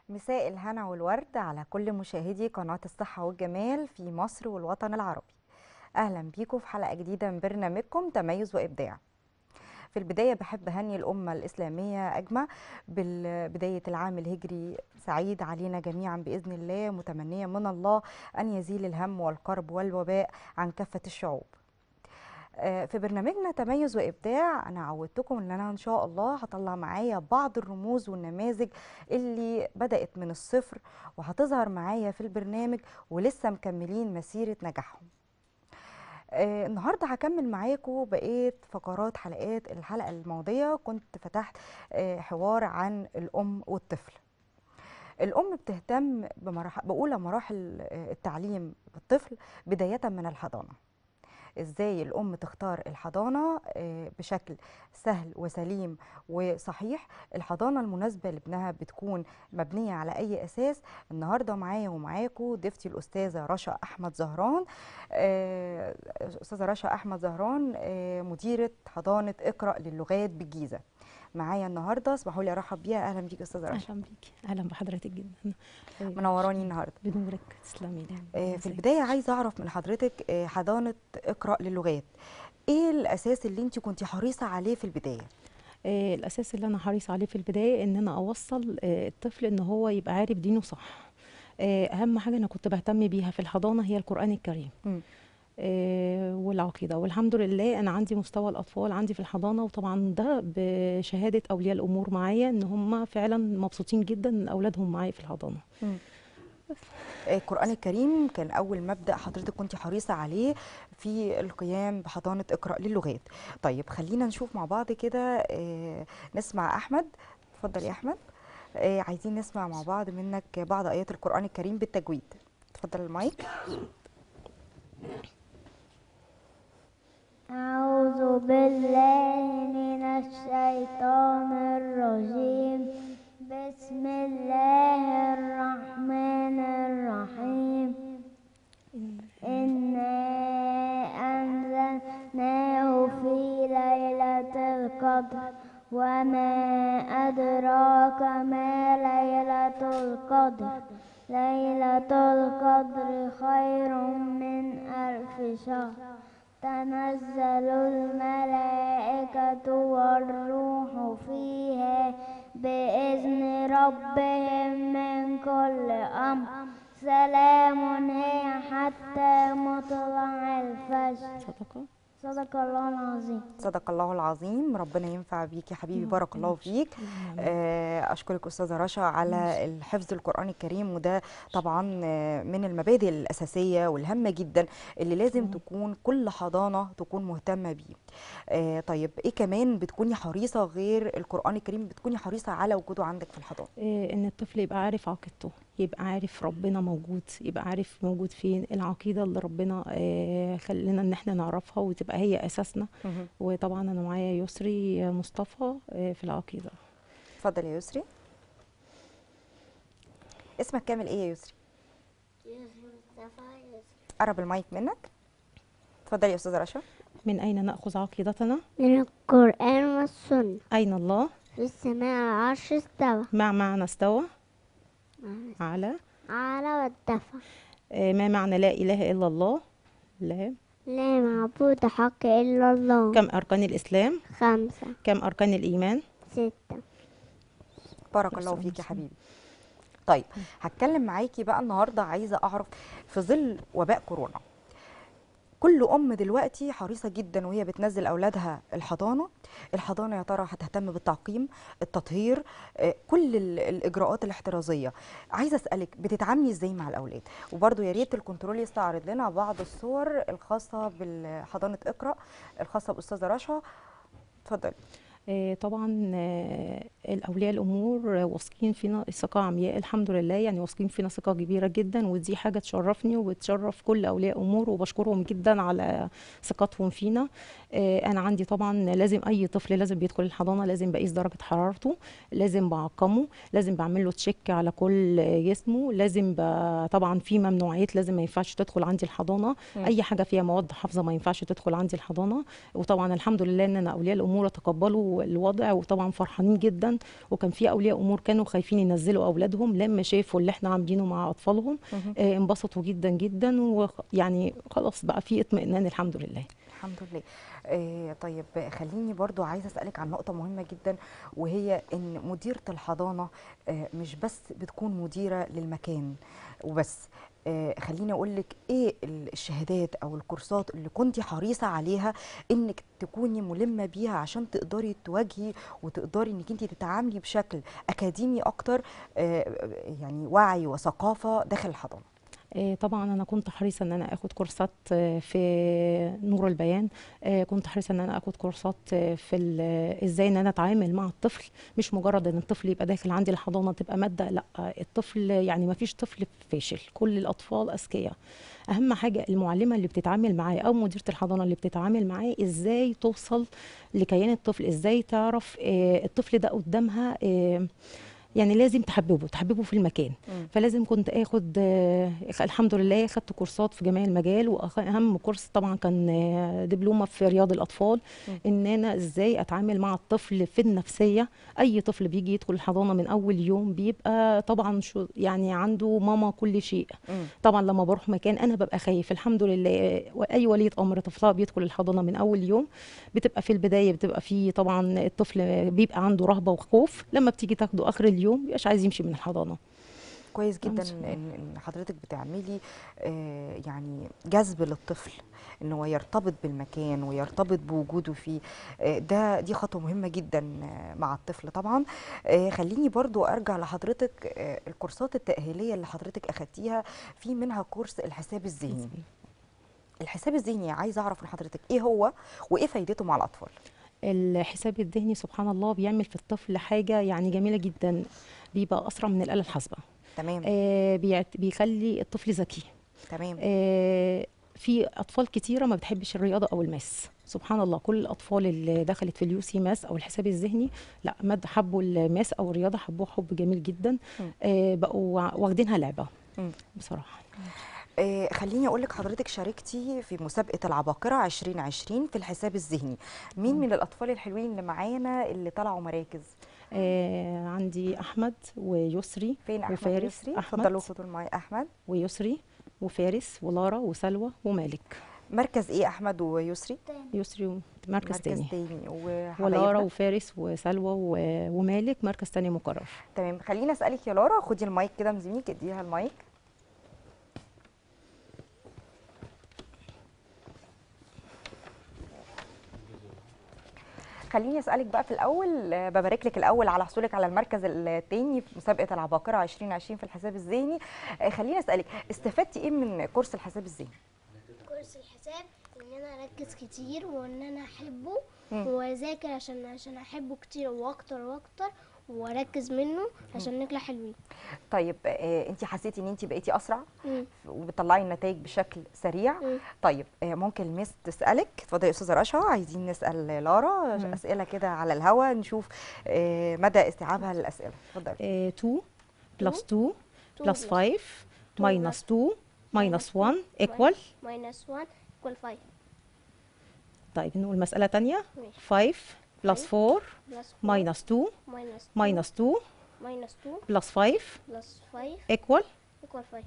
مساء الهنا والورد على كل مشاهدي قناة الصحة والجمال في مصر والوطن العربي أهلا بيكم في حلقة جديدة من برنامجكم تميز وإبداع في البداية بحب أهني الأمة الإسلامية أجمع بالبداية العام الهجري سعيد علينا جميعا بإذن الله متمنية من الله أن يزيل الهم والكرب والوباء عن كافة الشعوب آه، في برنامجنا تميز وابداع انا عودتكم ان انا ان شاء الله هطلع معايا بعض الرموز والنماذج اللي بدات من الصفر وهتظهر معايا في البرنامج ولسه مكملين مسيره نجاحهم آه النهارده هكمل معاكم بقيه فقرات حلقات الحلقه الماضيه كنت فتحت آه حوار عن الام والطفل الام بتهتم بمراحل باولى مراحل آه، التعليم بالطفل بدايه من الحضانه ازاي الام تختار الحضانه آه، بشكل سهل وسليم وصحيح الحضانه المناسبه لابنها بتكون مبنيه على اي اساس النهارده معايا ومعاكم ضيفتي الاستاذه رشا احمد زهران آه، استاذه رشا احمد زهران آه، مديره حضانه اقرا للغات بالجيزه معايا النهارده اسمحوا لي ارحب بيها اهلا بيك استاذه رشا اهلا بيكي اهلا بحضرتك جدا منوراني النهارده بنورك تسلمي لي آه، في البدايه عايزه اعرف من حضرتك آه، حضانه اقرا للغات ايه الاساس اللي انت كنت حريصه عليه في البدايه آه الاساس اللي انا حريصه عليه في البدايه ان انا اوصل آه الطفل ان هو يبقى عارف دينه صح آه اهم حاجه انا كنت بهتم بيها في الحضانه هي القران الكريم م. آه والعقيده والحمد لله انا عندي مستوى الاطفال عندي في الحضانه وطبعا ده بشهاده اولياء الامور معايا ان هم فعلا مبسوطين جدا ان اولادهم معايا في الحضانه م. آه، القرآن الكريم كان أول مبدأ حضرتك كنت حريصة عليه في القيام بحضانة اقرأ للغات طيب خلينا نشوف مع بعض كده آه، نسمع أحمد اتفضل يا أحمد آه، عايزين نسمع مع بعض منك بعض آيات القرآن الكريم بالتجويد اتفضل المايك أعوذ بالله من الشيطان الرجيم بسم الله الرحمن الرحيم إنا أنزلناه في ليلة القدر وما أدراك ما ليلة القدر ليلة القدر خير من ألف شهر تنزل الملائكة والروح فيها بإذن ربهم من كل أمر سلام هي حتى مطلع الفجر صدقه صدق الله العظيم صدق الله العظيم ربنا ينفع بيك يا حبيبي بارك الله فيك آه، اشكرك استاذه رشا على الحفظ القران الكريم وده طبعا آه، من المبادئ الاساسيه والهامه جدا اللي لازم تكون كل حضانه تكون مهتمه بيه آه، طيب ايه كمان بتكوني حريصه غير القران الكريم بتكوني حريصه على وجوده عندك في الحضانه آه، ان الطفل يبقى عارف عقيدته يبقى عارف ربنا موجود يبقى عارف موجود فين العقيده اللي ربنا آه، خلينا ان احنا نعرفها وتبقى هي اساسنا وطبعا انا معايا يسري مصطفى آه، في العقيده اتفضل يا يسري اسمك كامل ايه يا يسري قرب المايك منك اتفضلي يا استاذه رشا من اين ناخذ عقيدتنا من القرآن والسنة اين الله في السماء العرش استوى مع معنى استوى على على والدفع آه، ما معنى لا اله الا الله لا لا معبود حق إلا الله كم اركان الاسلام خمسة كم اركان الايمان ستة بارك الله فيك يا حبيبي طيب هتكلم معاكي بقى النهارده عايزه اعرف في ظل وباء كورونا كل ام دلوقتي حريصه جدا وهي بتنزل اولادها الحضانه الحضانه يا ترى هتهتم بالتعقيم التطهير آه، كل ال- الاجراءات الاحترازيه عايزه اسالك بتتعاملي ازاي مع الاولاد وبرده يا ريت الكنترول يستعرض لنا بعض الصور الخاصه بالحضانه اقرا الخاصه باستاذه رشا اتفضلي آه، طبعا آه، الاولياء الامور آه، واثقين فينا ثقه عمياء الحمد لله يعني واثقين فينا ثقه كبيره جدا ودي حاجه تشرفني وبتشرف كل اولياء امور وبشكرهم جدا على ثقتهم فينا آه، انا عندي طبعا لازم اي طفل لازم بيدخل الحضانه لازم بقيس درجه حرارته لازم بعقمه لازم بعمل له تشيك على كل جسمه لازم ب- طبعا في ممنوعات لازم ما ينفعش تدخل عندي الحضانه مم. اي حاجه فيها مواد حافظه ما ينفعش تدخل عندي الحضانه وطبعا الحمد لله ان انا اولياء الامور تقبلوا تقبلوا الوضع وطبعا فرحانين جدا وكان في اولياء امور كانوا خايفين ينزلوا اولادهم لما شافوا اللي احنا عاملينه مع اطفالهم مهم. آه، انبسطوا جدا جدا ويعني خلاص بقى في اطمئنان الحمد لله الحمد لله آه طيب خليني برضو عايزه اسالك عن نقطه مهمه جدا وهي ان مديره الحضانه آه مش بس بتكون مديره للمكان وبس آه خليني اقول لك ايه ال- الشهادات او الكورسات اللي كنتي حريصه عليها انك تكوني ملمه بيها عشان تقدري تواجهي وتقدري انك انت تتعاملي بشكل اكاديمي اكتر آه يعني وعي وثقافه داخل الحضانه آه، طبعا انا كنت حريصه ان انا اخد كورسات آه، في نور البيان آه، كنت حريصه ان انا اخد كورسات آه، في ال- ازاي ان انا اتعامل مع الطفل مش مجرد ان الطفل يبقى داخل عندي الحضانه تبقى ماده لا الطفل يعني ما فيش طفل فاشل كل الاطفال اذكياء اهم حاجه المعلمه اللي بتتعامل معاه او مديره الحضانه اللي بتتعامل معاه ازاي توصل لكيان الطفل ازاي تعرف آه، الطفل ده قدامها آه، يعني لازم تحببه تحببه في المكان مم. فلازم كنت اخد آه، الحمد لله خدت كورسات في جميع المجال واهم كورس طبعا كان آه، دبلومه في رياض الاطفال مم. ان انا ازاي اتعامل مع الطفل في النفسيه اي طفل بيجي يدخل الحضانه من اول يوم بيبقى طبعا شو يعني عنده ماما كل شيء مم. طبعا لما بروح مكان انا ببقى خايف الحمد لله واي وليه امر طفلها بيدخل الحضانه من اول يوم بتبقى في البدايه بتبقى في طبعا الطفل بيبقى عنده رهبه وخوف لما بتيجي تاخده اخر اليوم مبيبقاش عايز يمشي من الحضانه كويس جدا الحمد ان لله. إن- إن حضرتك بتعملي آه، يعني جذب للطفل ان هو يرتبط بالمكان ويرتبط بوجوده فيه آه، ده دي خطوه مهمه جدا آه، مع الطفل طبعا آه، خليني برضو ارجع لحضرتك آه، الكورسات التاهيليه اللي حضرتك اخدتيها في منها كورس الحساب الذهني الحساب الذهني عايزه اعرف من حضرتك ايه هو وايه فايدته مع الاطفال الحساب الذهني سبحان الله بيعمل في الطفل حاجه يعني جميله جدا بيبقى اسرع من الاله الحاسبه تمام آه بيعت- بيخلي الطفل ذكي تمام آه، في اطفال كتيره ما بتحبش الرياضه او الماس سبحان الله كل الاطفال اللي دخلت في اليو سي ماس او الحساب الذهني لا مد حبوا الماس او الرياضه حبوه حب جميل جدا مم. آه بقوا وا- واخدينها لعبه مم. بصراحه آه، خليني اقول لك حضرتك شاركتي في مسابقه العباقره 2020 في الحساب الذهني مين من الاطفال الحلوين اللي معانا اللي طلعوا مراكز آه عندي احمد ويسري فين احمد وفارس ويسري أحمد. اتفضلوا خدوا معايا احمد ويسري وفارس ولارا وسلوى ومالك مركز ايه احمد ويسري يسري مركز, مركز تاني تاني ولارا وحبايبنا وفارس وسلوى و- ومالك مركز تاني مكرر تمام خليني اسالك يا لارا خدي المايك كده من زميلك اديها المايك خليني اسالك بقى في الاول آه، ببارك لك الاول على حصولك على المركز الثاني في مسابقه العباقره 2020 في الحساب الذهني آه، خليني اسالك استفدتي ايه من كورس الحساب الذهني كورس الحساب ان انا اركز كتير وان انا احبه مم. واذاكر عشان عشان احبه كتير واكتر واكتر واركز منه عشان نطلع حلوين طيب آه، انت حسيتي ان انت بقيتي اسرع مم. وبتطلعي النتائج بشكل سريع مم. طيب آه، ممكن المس تسالك اتفضلي يا استاذه رشا عايزين نسال لارا مم. اسئله كده على الهوا نشوف آه، مدى استيعابها للاسئله اتفضلي آه 2 بلس 2 Two بلس plus 5 minus 2 minus 1 equal minus 1 equal 5 طيب نقول مسألة تانية ماشي 5 بلس 4 plus minus 2 minus minus 2 minus 2 بلس 5 plus 5 equal equal 5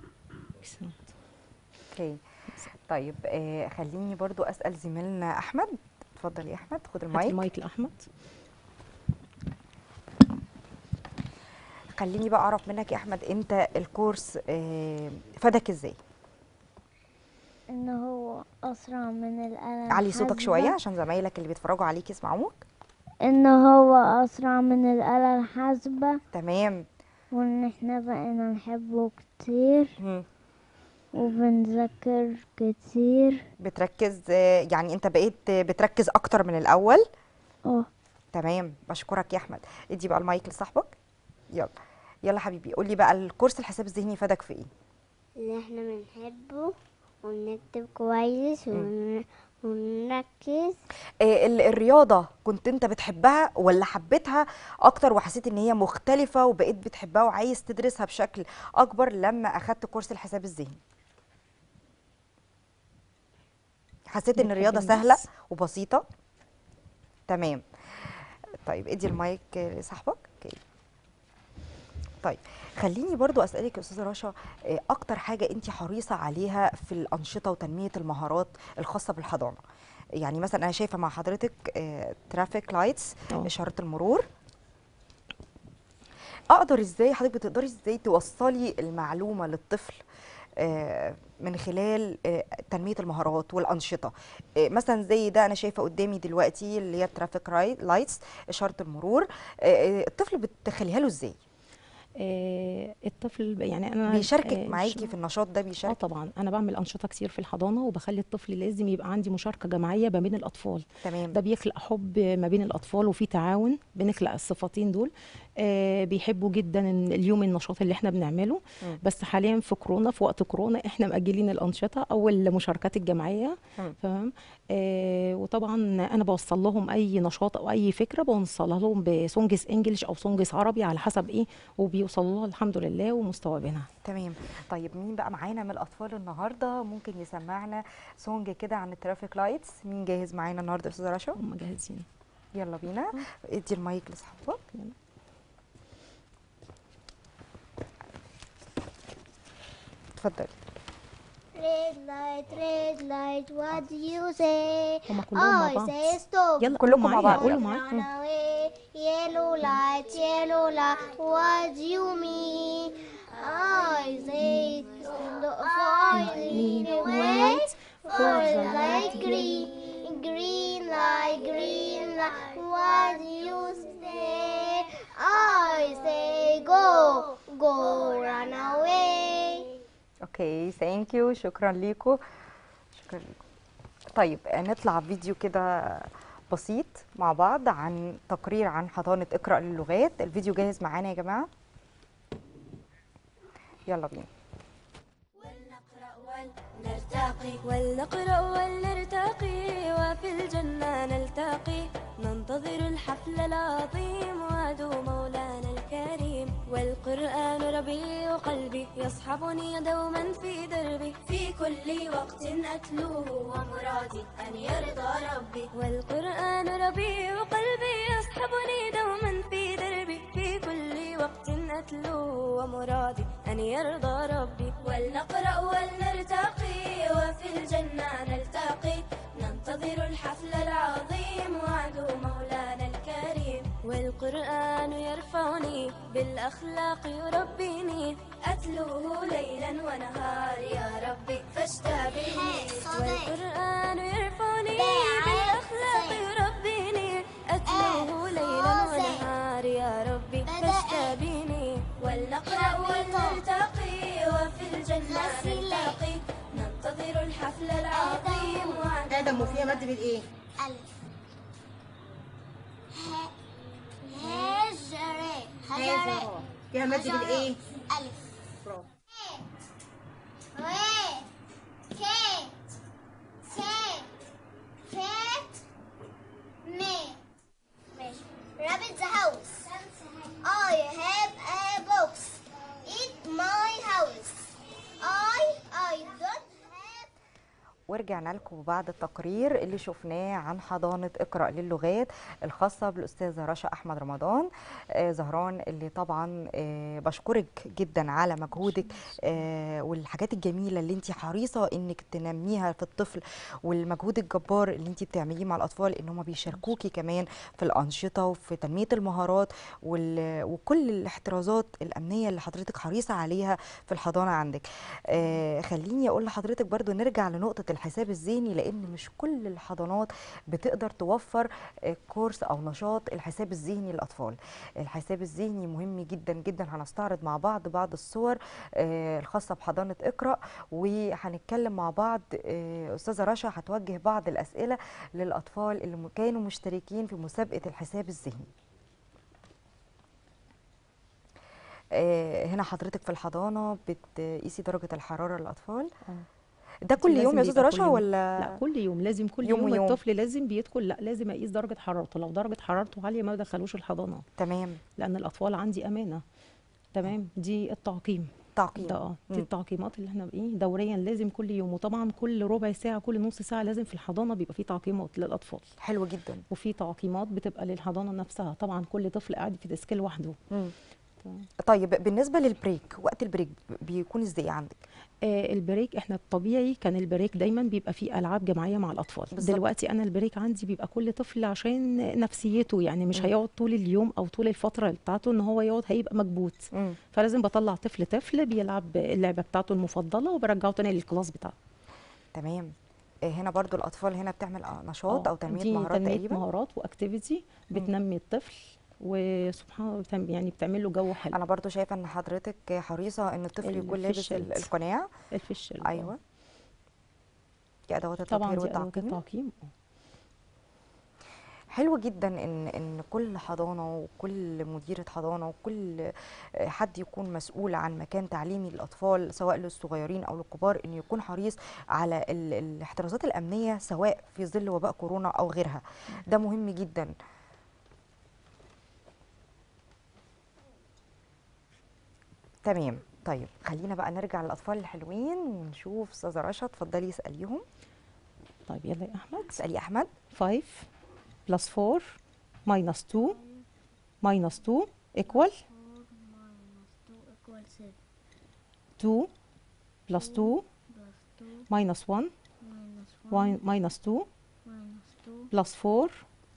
اوكي طيب آه، خليني برضو اسال زميلنا احمد اتفضل يا احمد خد هات المايك المايك لأحمد خليني بقى اعرف منك يا احمد انت الكورس آه، فادك ازاي ان هو اسرع من الآلة علي صوتك الحاسبة. شويه عشان زمايلك اللي بيتفرجوا عليك يسمعوك ان هو اسرع من الآلة الحاسبة تمام وان احنا بقينا نحبه كتير مم. وبنذاكر كتير بتركز آه، يعني انت بقيت بتركز اكتر من الاول اه تمام بشكرك يا احمد ادي بقى المايك لصاحبك يلا يلا حبيبي قول لي بقى الكورس الحساب الذهني فادك في ايه ان احنا بنحبه ونكتب كويس ون... ونركز آه، ال- الرياضه كنت انت بتحبها ولا حبيتها اكتر وحسيت ان هي مختلفه وبقيت بتحبها وعايز تدرسها بشكل اكبر لما اخدت كورس الحساب الذهني حسيت ان بنحب الرياضه الماس. سهله وبسيطه تمام طيب ادي المايك لصاحبك اوكي طيب خليني برضو اسالك يا استاذه رشا آه، اكتر حاجه انت حريصه عليها في الانشطه وتنميه المهارات الخاصه بالحضانه يعني مثلا انا شايفه مع حضرتك ترافيك لايتس اه. اشاره المرور اقدر ازاي حضرتك بتقدري ازاي توصلي المعلومه للطفل آه، من خلال آه، تنميه المهارات والانشطه آه، مثلا زي ده انا شايفه قدامي دلوقتي اللي هي الترافيك لايتس اشاره المرور آه، آه، الطفل بتخليها له ازاي آه، الطفل يعني انا بيشاركك آه، معاكي ش- في النشاط ده اه بيشارك طبعا انا بعمل انشطه كتير في الحضانه وبخلي الطفل لازم يبقى عندي مشاركه جماعيه ما بين الاطفال تمام ده بيخلق حب ما بين الاطفال وفي تعاون بنخلق الصفتين دول آه بيحبوا جدا إن اليوم النشاط اللي احنا بنعمله مم. بس حاليا في كورونا في وقت كورونا احنا مأجلين الانشطه او المشاركات الجماعيه مم. تمام آه وطبعا انا بوصل لهم اي نشاط او اي فكره بوصلها لهم بسونجز انجلش او سونجز عربي على حسب ايه وبيوصلوا لها الحمد لله ومستوعبينها تمام طيب مين بقى معانا من الاطفال النهارده ممكن يسمعنا سونج كده عن الترافيك لايتس مين جاهز معانا النهارده يا استاذه رشا هم جاهزين يلا بينا ادي المايك لاصحابك يلا. اتفضلي Red light, red light, what do you say? هم كلهم مع I بعض say stop. يلا كلكم قولوا مع معايا بعض، قولوا يلا. معايا Run away, yellow light, yellow light, what do you mean? I say stop for me, wait for the light green, green light, green light, what do you say? I say go, go, run away. اوكي ثانك يو شكرا ليكم شكرا ليكم طيب نطلع فيديو كده بسيط مع بعض عن تقرير عن حضانة اقرأ للغات الفيديو جاهز معانا يا جماعة يلا بينا نرتقي ولنقرأ ولنرتقي وفي الجنة نلتقي ننتظر الحفل العظيم وعدو مولانا الكريم والقرآن ربيع قلبي يصحبني دوما في دربي في كل وقت أتلوه ومرادي أن يرضى ربي والقرآن ربيع قلبي يصحبني دوما في دربي في كل وقت أتلوه ومرادي أن يرضى ربي ولنقرأ ولنرتقي وفي الجنة نلتقي ننتظر الحفل العظيم وعده مولانا الكريم والقرآن يرفعني بالأخلاق يربيني أتلوه ليلا ونهار يا ربي فاشتبهني والقرآن يرفعني بالأخلاق يربيني أتلوه ليلا ونهار يا ربي فاشتبهني ولنقرأ ولنرتقي وفي الجنة نلتقي ننتظر الحفل العظيم وعده ادم وفيها مد بالايه ألف ه هجرة هجرة فيها مد بالايه ألف برافو ر ك ت فات م ماشي Rabbit the house I have a box Eat my house I I don't have ورجعنا لكم بعد التقرير اللي شفناه عن حضانة اقرأ للغات الخاصة بالأستاذة رشا أحمد رمضان آه زهران اللي طبعا آه بشكرك جدا على مجهودك آه والحاجات الجميلة اللي انت حريصة انك تنميها في الطفل والمجهود الجبار اللي انت بتعمليه مع الأطفال ان هم بيشاركوكي كمان في الأنشطة وفي تنمية المهارات وال... وكل الاحترازات الأمنية اللي حضرتك حريصة عليها في الحضانة عندك آه خليني أقول لحضرتك برضو نرجع لنقطة الحساب الذهني لأن مش كل الحضانات بتقدر توفر آه، كورس أو نشاط الحساب الذهني للأطفال الحساب الذهني مهم جدا جدا هنستعرض مع بعض بعض الصور آه، الخاصة بحضانة اقرأ وهنتكلم مع بعض آه، أستاذة رشا هتوجه بعض الأسئلة للأطفال اللي م- كانوا مشتركين في مسابقة الحساب الذهني آه، هنا حضرتك في الحضانة بتقيسي درجة الحرارة للأطفال ده كل لازم يوم يا أستاذة يبقى كل رشا يوم. ولا لا كل يوم لازم كل يوم يوم, ويوم. الطفل لازم بيدخل لا لازم اقيس درجه حرارته لو درجه حرارته عاليه ما دخلوش الحضانه تمام لان الاطفال عندي امانه تمام دي التعقيم تعقيم ده اه دي مم. التعقيمات اللي احنا ايه دوريا لازم كل يوم وطبعا كل ربع ساعه كل نص ساعه لازم في الحضانه بيبقى في تعقيمات للاطفال حلو جدا وفي تعقيمات بتبقى للحضانه نفسها طبعا كل طفل قاعد في ديسك لوحده مم. تمام. طيب بالنسبه للبريك وقت البريك بيكون ازاي عندك آه البريك احنا الطبيعي كان البريك دايما بيبقى فيه العاب جماعيه مع الاطفال بالظبط. دلوقتي انا البريك عندي بيبقى كل طفل عشان نفسيته يعني مش مم. هيقعد طول اليوم او طول الفتره بتاعته ان هو يقعد هيبقى مكبوت مم. فلازم بطلع طفل طفل بيلعب اللعبه بتاعته المفضله وبرجعه تاني للكلاس بتاعه تمام آه، هنا برضو الاطفال هنا بتعمل آه، نشاط آه، او تنميه دي مهارات تنميه تقريبا مهارات واكتيفيتي بتنمي الطفل وسبحان الله بتعم- يعني بتعمل له جو حلو انا برضو شايفه ان حضرتك حريصه ان الطفل يكون لابس ال- الفيشلز. القناع الفيشل ايوه دي ادوات طبعا التطهير دي ادوات والتعقيم التعقيم آه. حلو جدا ان ان كل حضانه وكل مديره حضانه وكل آه، حد يكون مسؤول عن مكان تعليمي للاطفال سواء للصغيرين او للكبار انه يكون حريص على ال- الاحترازات الامنيه سواء في ظل وباء كورونا او غيرها ده مهم جدا تمام طيب خلينا بقى نرجع للاطفال الحلوين ونشوف استاذه رشا اتفضلي اساليهم طيب يلا يا احمد اسالي احمد 5 plus 4 minus 2 minus 2 equal 2 plus 2 minus 1 1 minus 2 plus 4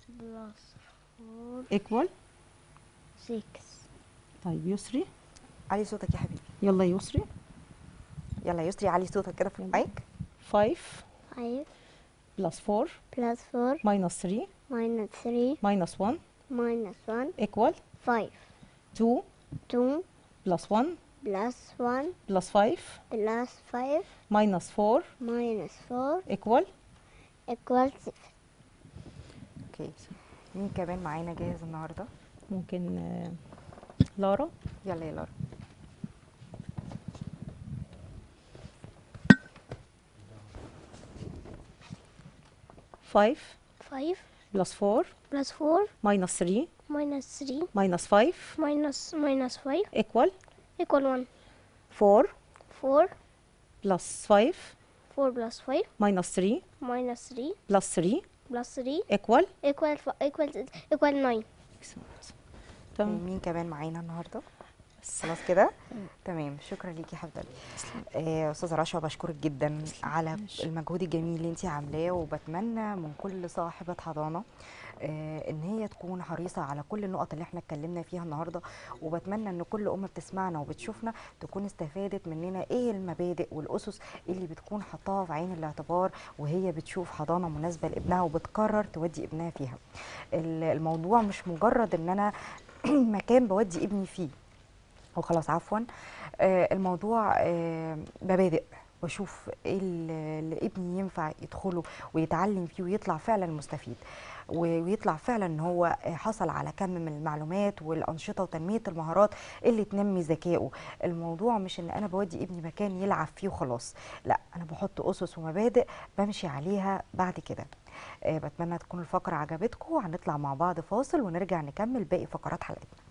equal six طيب يسري علي صوتك يا حبيبي يلا يسري يلا يا يسري علي صوتك كده في المايك 5 five plus 4 plus four minus 3 minus three minus 1 minus one equal five 2 two plus 1 plus one plus 5 plus five minus 4 minus four equal equals six. اوكي مين كمان معانا جاهز النهارده ممكن آه، لارا يلا يا لارا five five plus 4 plus four minus 3 minus three minus 5 minus minus five equal equal one 4 four plus 5 four plus five minus 3 minus three plus 3 plus three equal equal f- equal equal nine Excellent. تمام مين كمان معانا النهارده خلاص كده تمام شكرا ليكي يا حبيبتي آه، استاذه رشا بشكرك جدا على ماشي. المجهود الجميل اللي انت عاملاه وبتمنى من كل صاحبه حضانه آه، ان هي تكون حريصه على كل النقط اللي احنا اتكلمنا فيها النهارده وبتمنى ان كل ام بتسمعنا وبتشوفنا تكون استفادت مننا ايه المبادئ والاسس اللي بتكون حطاها في عين الاعتبار وهي بتشوف حضانه مناسبه لابنها وبتقرر تودي ابنها فيها ال- الموضوع مش مجرد ان انا مكان بودي ابني فيه وخلاص عفوا آه، الموضوع آه، مبادئ واشوف ايه اللي اللي ابني ينفع يدخله ويتعلم فيه ويطلع فعلا مستفيد و- ويطلع فعلا ان هو آه، حصل على كم من المعلومات والانشطه وتنميه المهارات اللي تنمي ذكائه الموضوع مش ان انا بودي ابني مكان يلعب فيه وخلاص لا انا بحط اسس ومبادئ بمشي عليها بعد كده آه، بتمنى تكون الفقره عجبتكم هنطلع مع بعض فاصل ونرجع نكمل باقي فقرات حلقتنا